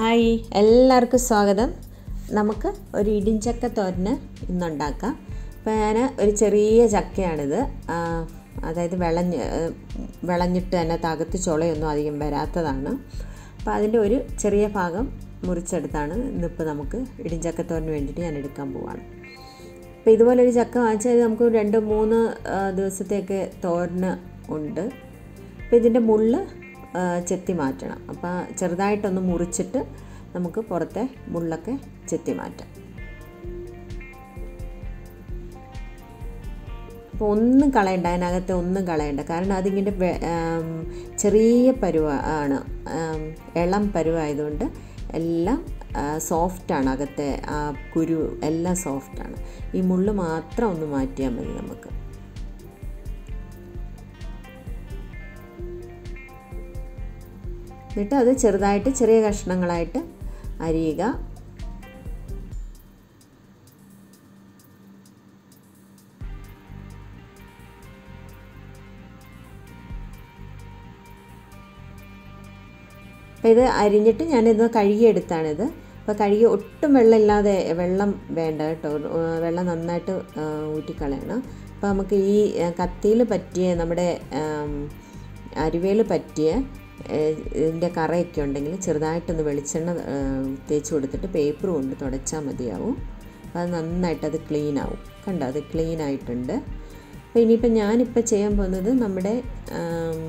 hi എല്ലാവർക്കും സ്വാഗതം നമുക്ക് ഒരു ഇടിഞ്ചക്ക തോരന് ഇന്നുണ്ടാക്കാം അപ്പോൾ ഞാൻ ഒരു ചെറിയ ചക്കയാണിത് ആ, അതായത് വിളഞ്ഞ് ആ, വിളഞ്ഞിട്ട് തന്നെ തകത്ത് ചുളയൊന്നും അധികം വരാത്തതാണ് അപ്പോൾ അതിൻ്റെ ഒരു ചെറിയ ഭാഗം മുറിച്ചെടുത്താണ് ഇന്നിപ്പോൾ നമുക്ക് ഇടിഞ്ചക്കത്തോരന് വേണ്ടിയിട്ട് ഞാൻ എടുക്കാൻ പോവാണ് അപ്പോൾ ഇതുപോലൊരു ചക്ക വാങ്ങിച്ചാൽ നമുക്ക് രണ്ട് മൂന്ന് ആ, ദിവസത്തേക്ക് തോരന് ഉണ്ട് അപ്പോൾ ഇതിൻ്റെ മുള്ള് ആ, ചെത്തി മാറ്റണം അപ്പോൾ ചെറുതായിട്ടൊന്ന് മുറിച്ചിട്ട് നമുക്ക് പുറത്തെ മുള്ളൊക്കെ ചെത്തി മാറ്റാം അപ്പോൾ ഒന്നും കളയണ്ട അതിനകത്ത് ഒന്നും കളയണ്ട കാരണം അതിങ്ങനെ വെ- ആം, ചെറിയ പരുവ ആണ് ആം, ഇളം പരുവായതുകൊണ്ട് എല്ലാം സോഫ്റ്റാണ് അകത്തെ ആ കുരു എല്ലാം സോഫ്റ്റാണ് ഈ മുള്ള് മാത്രം ഒന്ന് മാറ്റിയാൽ മതി നമുക്ക് എന്നിട്ട് അത് ചെറുതായിട്ട് ചെറിയ കഷ്ണങ്ങളായിട്ട് അരിയുക അപ്പോൾ ഇത് അരിഞ്ഞിട്ട് ഞാനിത് കഴുകിയെടുത്താണിത് അപ്പോൾ കഴുകി ഒട്ടും വെള്ളമില്ലാതെ വെള്ളം വേണ്ട കേട്ടോ ഏഹ് വെള്ളം നന്നായിട്ട് ഊറ്റിക്കളയണം അപ്പോൾ നമുക്ക് ഈ കത്തിയിൽ പറ്റിയ നമ്മുടെ അരുവേൽ പറ്റിയ ഏഹ് ഇതിൻ്റെ കറയൊക്കെ ഉണ്ടെങ്കിൽ ചെറുതായിട്ടൊന്ന് വെളിച്ചെണ്ണ ഏഹ് തേച്ച് കൊടുത്തിട്ട് പേപ്പർ കൊണ്ട് തുടച്ചാൽ മതിയാവും അപ്പോൾ അത് നന്നായിട്ട് അത് ക്ലീൻ ആവും കണ്ടോ അത് ക്ലീൻ ആയിട്ടുണ്ട് അപ്പോൾ ഇനിയിപ്പോൾ ഞാനിപ്പോൾ ചെയ്യാൻ പോകുന്നത് നമ്മുടെ ആം,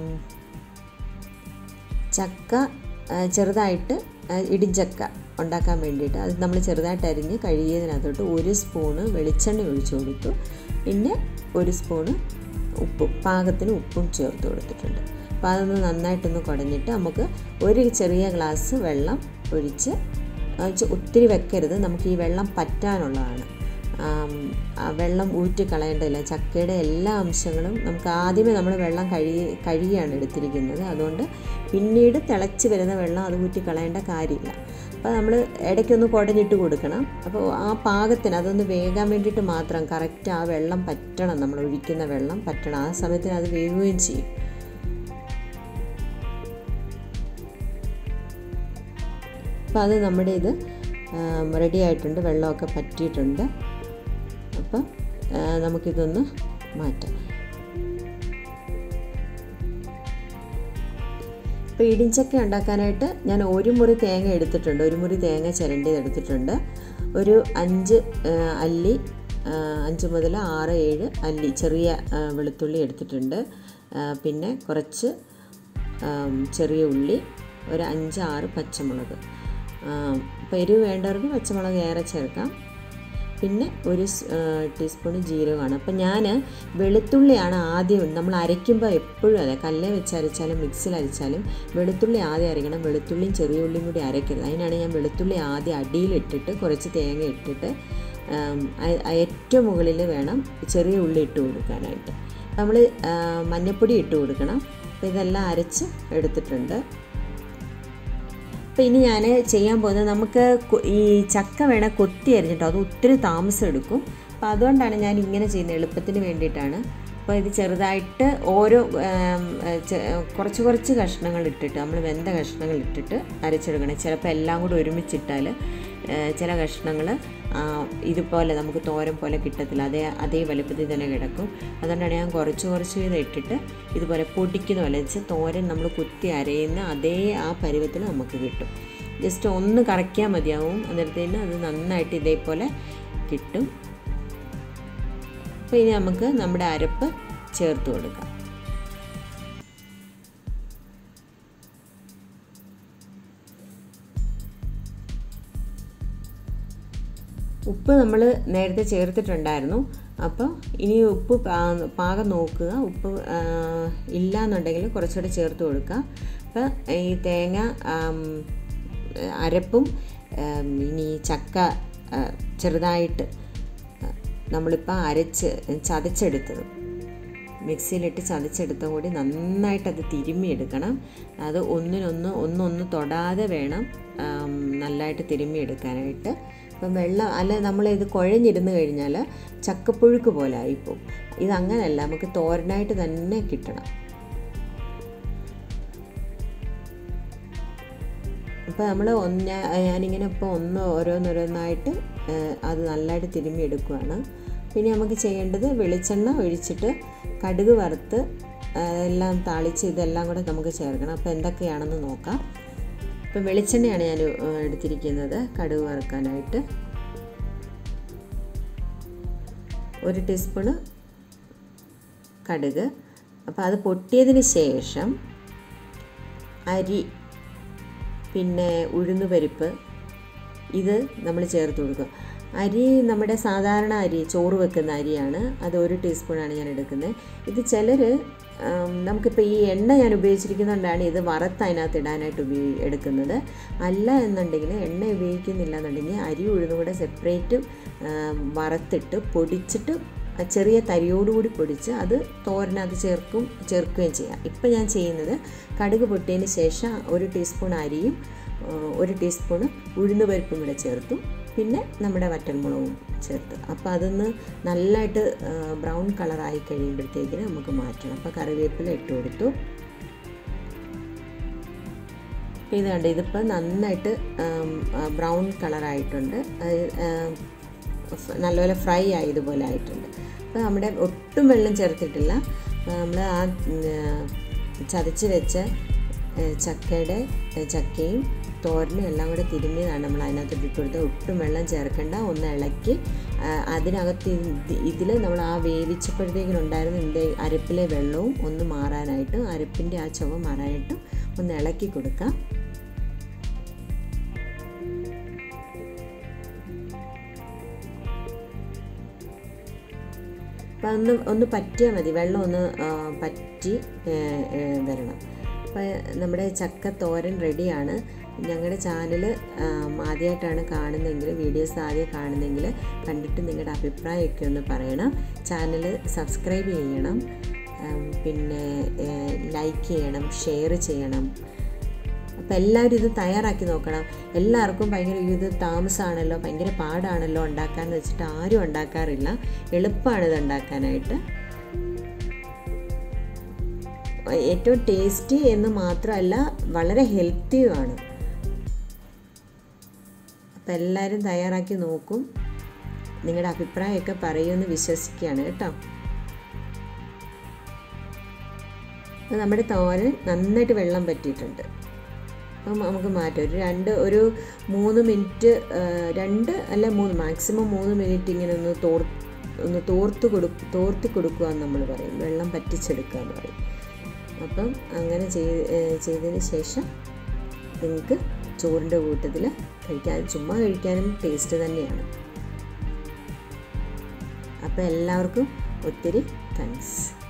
ചക്ക ആ, ചെറുതായിട്ട് ആ, ഇടിഞ്ചക്ക ഉണ്ടാക്കാൻ വേണ്ടിയിട്ട് അത് നമ്മൾ ചെറുതായിട്ട് അരിഞ്ഞ് കഴുകിയതിനകത്തോട്ട് ഒരു സ്പൂണ് വെളിച്ചെണ്ണ ഒഴിച്ചു കൊടുത്തു പിന്നെ ഒരു സ്പൂണ് ഉപ്പും പാകത്തിന് ഉപ്പും ചേർത്ത് കൊടുത്തിട്ടുണ്ട് അപ്പോൾ അതൊന്ന് നന്നായിട്ടൊന്ന് കുടഞ്ഞിട്ട് നമുക്ക് ഒരു ചെറിയ ഗ്ലാസ് വെള്ളം ഒഴിച്ച് ആ, ചെ- ഒത്തിരി വെക്കരുത് നമുക്ക് ഈ വെള്ളം പറ്റാനുള്ളതാണ് ആം, ആ വെള്ളം ഊറ്റി കളയേണ്ടതില്ല ചക്കയുടെ എല്ലാ അംശങ്ങളും നമുക്ക് ആദ്യമേ നമ്മൾ വെള്ളം കഴുകി കഴുകിയാണ് എടുത്തിരിക്കുന്നത് അതുകൊണ്ട് പിന്നീട് തിളച്ച് വരുന്ന വെള്ളം അത് ഊറ്റി കളയേണ്ട കാര്യമില്ല അപ്പോൾ നമ്മൾ ഇടയ്ക്കൊന്ന് കുടഞ്ഞിട്ട് കൊടുക്കണം അപ്പോൾ ആ പാകത്തിന് അതൊന്ന് വേകാൻ വേണ്ടിയിട്ട് മാത്രം കറക്റ്റ് ആ വെള്ളം പറ്റണം നമ്മൾ ഒഴിക്കുന്ന വെള്ളം പറ്റണം ആ സമയത്തിന് അത് വേവുകയും ചെയ്യും അപ്പോൾ അത് നമ്മുടെ ഇത് റെഡി ആയിട്ടുണ്ട് വെള്ളമൊക്കെ പറ്റിയിട്ടുണ്ട് അപ്പം ആ, നമുക്കിതൊന്ന് മാറ്റാം അപ്പോൾ ഇടിഞ്ചക്ക ഉണ്ടാക്കാനായിട്ട് ഞാൻ ഒരു മുറി തേങ്ങ എടുത്തിട്ടുണ്ട് ഒരു മുറി തേങ്ങ ചിരണ്ടിയത് എടുത്തിട്ടുണ്ട് ഒരു അഞ്ച് ആ, അല്ലി ആ, അഞ്ച് മുതൽ ആറ് ഏഴ് അല്ലി ചെറിയ ആ, വെളുത്തുള്ളി എടുത്തിട്ടുണ്ട് ആ, പിന്നെ കുറച്ച് ആം, ചെറിയ ഉള്ളി ഒരു അഞ്ച് ആറ് പച്ചമുളക് അപ്പോൾ എരിവ് വേണ്ടവർക്ക് പച്ചമുളക് ഏറെ ചേർക്കാം പിന്നെ ഒരു സ്- ആ, ടീസ്പൂൺ ജീരകമാണ് അപ്പം ഞാൻ വെളുത്തുള്ളിയാണ് ആദ്യം നമ്മൾ അരയ്ക്കുമ്പോൾ എപ്പോഴും അതെ കല്ലേ വെച്ച് അരച്ചാലും മിക്സിയിൽ അരച്ചാലും വെളുത്തുള്ളി ആദ്യം അരയ്ക്കണം വെളുത്തുള്ളിയും ചെറിയ ഉള്ളിയും കൂടി അരയ്ക്കരുത് അതിനാണ് ഞാൻ വെളുത്തുള്ളി ആദ്യം അടിയിലിട്ടിട്ട് കുറച്ച് തേങ്ങ ഇട്ടിട്ട് ആം, അ- അ- ഏറ്റവും മുകളിൽ വേണം ചെറിയ ഉള്ളി ഇട്ട് കൊടുക്കാനായിട്ട് നമ്മൾ മഞ്ഞൾപ്പൊടി ഇട്ട് കൊടുക്കണം അപ്പോൾ ഇതെല്ലാം അരച്ച് എടുത്തിട്ടുണ്ട് അപ്പോൾ ഇനി ഞാൻ ചെയ്യാൻ പോകുന്നത് നമുക്ക് കൊ- ഈ ചക്ക വേണേൽ കൊത്തി അരിഞ്ഞിട്ടോ അത് ഒത്തിരി താമസം എടുക്കും അപ്പോൾ അതുകൊണ്ടാണ് ഞാൻ ഇങ്ങനെ ചെയ്യുന്നത് എളുപ്പത്തിന് വേണ്ടിയിട്ടാണ് അപ്പോൾ ഇത് ചെറുതായിട്ട് ഓരോ ആം, ചെ- കുറച്ച് കുറച്ച് കഷ്ണങ്ങൾ ഇട്ടിട്ട് നമ്മൾ വെന്ത കഷ്ണങ്ങൾ ഇട്ടിട്ട് അരച്ചെടുക്കണം ചിലപ്പോൾ എല്ലാം കൂടി ഒരുമിച്ചിട്ടാൽ ഏ, ചില കഷ്ണങ്ങൾ ഇതുപോലെ നമുക്ക് തോരൻ പോലെ കിട്ടത്തില്ല അതേ അതേ വലുപ്പത്തിൽ തന്നെ കിടക്കും അതുകൊണ്ടാണ് ഞാൻ കുറച്ച് കുറച്ച് വീതം ഇട്ടിട്ട് ഇതുപോലെ പൊടിക്കുന്ന പോലെ വെച്ച് തോരൻ നമ്മൾ കുത്തി അരയുന്ന അതേ ആ പരുവത്തിൽ നമുക്ക് കിട്ടും ജസ്റ്റ് ഒന്ന് കറക്കിയാൽ മതിയാവും അന്നേരത്തേന് അത് നന്നായിട്ട് ഇതേപോലെ കിട്ടും അപ്പോൾ ഇനി നമുക്ക് നമ്മുടെ അരപ്പ് ചേർത്ത് കൊടുക്കാം ഉപ്പ് നമ്മൾ നേരത്തെ ചേർത്തിട്ടുണ്ടായിരുന്നു അപ്പോൾ ഇനി ഉപ്പ് പാ- പാകം നോക്കുക ഉപ്പ് ആ, ഇല്ല എന്നുണ്ടെങ്കിൽ കുറച്ചുകൂടെ ചേർത്ത് കൊടുക്കുക അപ്പോൾ ഈ തേങ്ങ ആം, അരപ്പും ആം, ഇനി ചക്ക ആ, ചെറുതായിട്ട് നമ്മളിപ്പോൾ അരച്ച് ചതച്ചെടുത്തത് മിക്സിയിലിട്ട് ചതച്ചെടുത്ത കൂടി നന്നായിട്ട് അത് തിരുമ്മിയെടുക്കണം അത് ഒന്നിനൊന്ന് ഒന്നൊന്ന് തൊടാതെ വേണം ആം, നല്ലതായിട്ട് തിരുമ്മിയെടുക്കാനായിട്ട് അപ്പം വെള്ളം അല്ല നമ്മളിത് കുഴഞ്ഞിരുന്ന് കഴിഞ്ഞാൽ ചക്കപ്പുഴുക്ക് പോലെ ആയിപ്പോവും ഇതങ്ങനല്ല നമുക്ക് തോരനായിട്ട് തന്നെ കിട്ടണം അപ്പോൾ നമ്മൾ ഒന്ന് ഞാനിങ്ങനെ ഇപ്പോൾ ഒന്ന് ഓരോന്നോരോന്നായിട്ട് അത് നല്ലതായിട്ട് തിരുമ്മി എടുക്കുകയാണ് പിന്നെ നമുക്ക് ചെയ്യേണ്ടത് വെളിച്ചെണ്ണ ഒഴിച്ചിട്ട് കടുക് വറുത്ത് എല്ലാം താളിച്ച് ഇതെല്ലാം കൂടെ നമുക്ക് ചേർക്കണം അപ്പോൾ എന്തൊക്കെയാണെന്ന് നോക്കാം ഇപ്പം വെളിച്ചെണ്ണയാണ് ഞാൻ എടുത്തിരിക്കുന്നത് കടുക് വറുക്കാനായിട്ട് ഒരു ടീസ്പൂണ് കടുക് അപ്പോൾ അത് പൊട്ടിയതിന് ശേഷം അരി പിന്നെ ഉഴുന്നുപരിപ്പ് ഇത് നമ്മൾ ചേർത്ത് കൊടുക്കുക അരി നമ്മുടെ സാധാരണ അരി ചോറ് വെക്കുന്ന അരിയാണ് അത് ഒരു ടീസ്പൂണാണ് ഞാൻ എടുക്കുന്നത് ഇത് ചിലർ നമുക്കിപ്പോൾ ഈ എണ്ണ ഞാൻ ഉപയോഗിച്ചിരിക്കുന്നതുകൊണ്ടാണ് ഇത് വറുത്ത് അതിനകത്ത് ഇടാനായിട്ട് ഉപയോഗി എടുക്കുന്നത് അല്ല എന്നുണ്ടെങ്കിൽ എണ്ണ ഉപയോഗിക്കുന്നില്ല എന്നുണ്ടെങ്കിൽ അരി ഉഴുന്നും കൂടെ സെപ്പറേറ്റ് വറുത്തിട്ട് പൊടിച്ചിട്ട് ചെറിയ തരിയോടുകൂടി പൊടിച്ച് അത് തോരനകത്ത് ചേർക്കും ചേർക്കുകയും ചെയ്യാം ഇപ്പം ഞാൻ ചെയ്യുന്നത് കടുക് പൊട്ടിയതിന് ശേഷം ഒരു ടീസ്പൂൺ അരിയും ഒരു ടീസ്പൂൺ ഉഴുന്ന് പരിപ്പും കൂടെ ചേർത്തു പിന്നെ നമ്മുടെ വറ്റൽമുളകും ചേർത്ത് അപ്പോൾ അതൊന്ന് നല്ലതായിട്ട് ബ്രൗൺ കളറായി കഴിയുമ്പോഴത്തേക്കിന് നമുക്ക് മാറ്റണം അപ്പോൾ കറിവേപ്പില ഇട്ട് കൊടുത്തു ഇത് കണ്ട് ഇതിപ്പോൾ നന്നായിട്ട് ബ്രൗൺ കളറായിട്ടുണ്ട് നല്ലപോലെ ഫ്രൈ ആയതുപോലെ ആയിട്ടുണ്ട് അപ്പോൾ നമ്മുടെ ഒട്ടും വെള്ളം ചേർത്തിട്ടില്ല നമ്മൾ ആ ചതച്ച് വെച്ച ചക്കയുടെ ചക്കയും തോരനും എല്ലാം കൂടെ തിരുമ്മിയതാണ് നമ്മൾ അതിനകത്ത് ഇട്ട് കൊടുത്തത് ഒട്ടും വെള്ളം ചേർക്കേണ്ട ഒന്ന് ഇളക്കി അതിനകത്ത് ഇതിൽ നമ്മൾ ആ വേവിച്ചപ്പോഴത്തേക്കിനുണ്ടായിരുന്ന ഇതിൻ്റെ അരപ്പിലെ വെള്ളവും ഒന്ന് മാറാനായിട്ടും അരപ്പിൻ്റെ ആ ചുവ മാറാനായിട്ടും ഒന്ന് ഇളക്കി കൊടുക്കാം അപ്പം ഒന്ന് ഒന്ന് പറ്റിയാൽ മതി വെള്ളം ഒന്ന് പറ്റി വരണം അപ്പോൾ നമ്മുടെ ചക്ക തോരൻ റെഡിയാണ് ഞങ്ങളുടെ ചാനൽ ആദ്യമായിട്ടാണ് കാണുന്നതെങ്കിൽ വീഡിയോസ് ആദ്യം കാണുന്നതെങ്കിൽ കണ്ടിട്ട് നിങ്ങളുടെ അഭിപ്രായമൊക്കെ ഒന്ന് പറയണം ചാനൽ സബ്സ്ക്രൈബ് ചെയ്യണം പിന്നെ ലൈക്ക് ചെയ്യണം ഷെയർ ചെയ്യണം അപ്പോൾ എല്ലാവരും ഇത് തയ്യാറാക്കി നോക്കണം എല്ലാവർക്കും ഭയങ്കര ഇത് താമസമാണല്ലോ ഭയങ്കര പാടാണല്ലോ ഉണ്ടാക്കാമെന്ന് വെച്ചിട്ട് ആരും ഉണ്ടാക്കാറില്ല എളുപ്പമാണ് ഇത് ഉണ്ടാക്കാനായിട്ട് ഏറ്റവും ടേസ്റ്റി എന്ന് മാത്രമല്ല വളരെ ഹെൽത്തിയുമാണ് അപ്പോൾ എല്ലാവരും തയ്യാറാക്കി നോക്കും നിങ്ങളുടെ അഭിപ്രായമൊക്കെ പറയുമെന്ന് വിശ്വസിക്കുകയാണ് കേട്ടോ നമ്മുടെ തോരൻ നന്നായിട്ട് വെള്ളം പറ്റിയിട്ടുണ്ട് അപ്പം നമുക്ക് മാറ്റാം ഒരു രണ്ട് ഒരു മൂന്ന് മിനിറ്റ് രണ്ട് അല്ല മൂന്ന് മാക്സിമം മൂന്ന് മിനിറ്റ് ഇങ്ങനെ ഒന്ന് തോർ ഒന്ന് തോർത്ത് കൊടു തോർത്തി കൊടുക്കുക എന്ന് നമ്മൾ പറയും വെള്ളം പറ്റിച്ചെടുക്കുക എന്ന് പറയും അപ്പം അങ്ങനെ ചെയ്ത് ചെയ്തതിന് ശേഷം നിങ്ങൾക്ക് ചോറിൻ്റെ കൂട്ടത്തിൽ കഴിക്കാൻ ചുമ്മാ കഴിക്കാനും ടേസ്റ്റ് തന്നെയാണ് അപ്പോൾ എല്ലാവർക്കും ഒത്തിരി താങ്ക്സ്